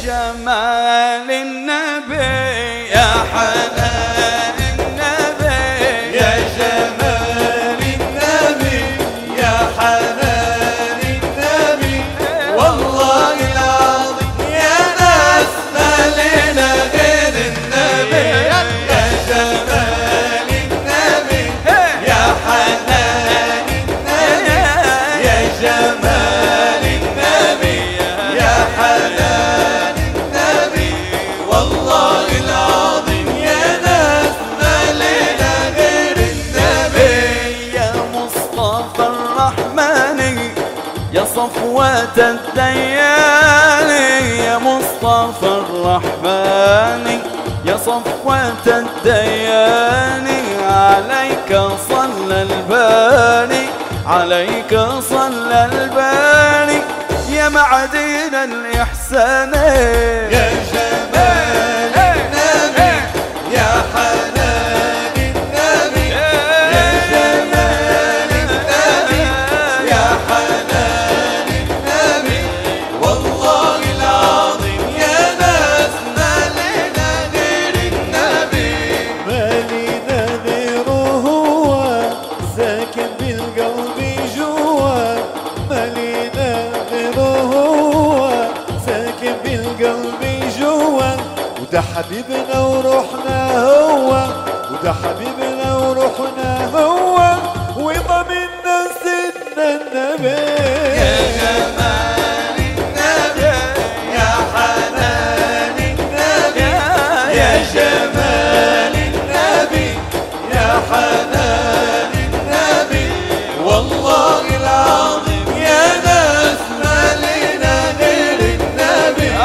جمال النبي يا حنان النبي يا جمال النبي يا حنان النبي والله العظيم يا ناس ما لنا غير النبي يا جمال النبي يا حنان النبي يا جمال النبي يا حنان النبي والله العظيم يا ناس ما لنا غير النبي يا مصطفى الرحمن يا صفوة الديان يا مصطفى الرحمن يا صفوة الديان عليك صلى الباري عليك صلى الباري يا معدن الإحسان يا جمال النبي يا حنان النبي يا جمال النبي يا حنان النبي والله العظيم يا ناس ما لنا غير النبي ما لنا غيره هو ساكن بالقلب جوا ما لنا غيره هو ساكن بالقلب جوا وده حبيبنا وروحنا هو وده حبيبنا وروحنا هو وضمنا سيدنا النبي يا جمال النبي يا حنان النبي يا جمال النبي يا حنان النبي والله العظيم يا ناس ما لنا غير النبي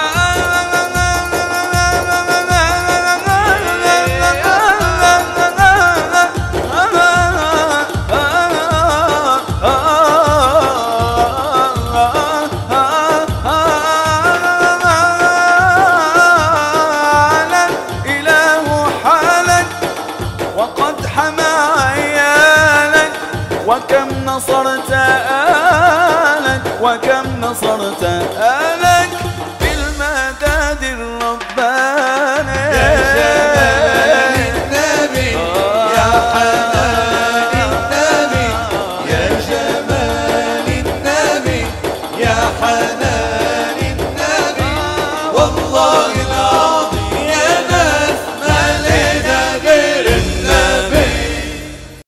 الإله حالك وقد حمى عيالك وكم نصرت آلك وكم نصرت آلك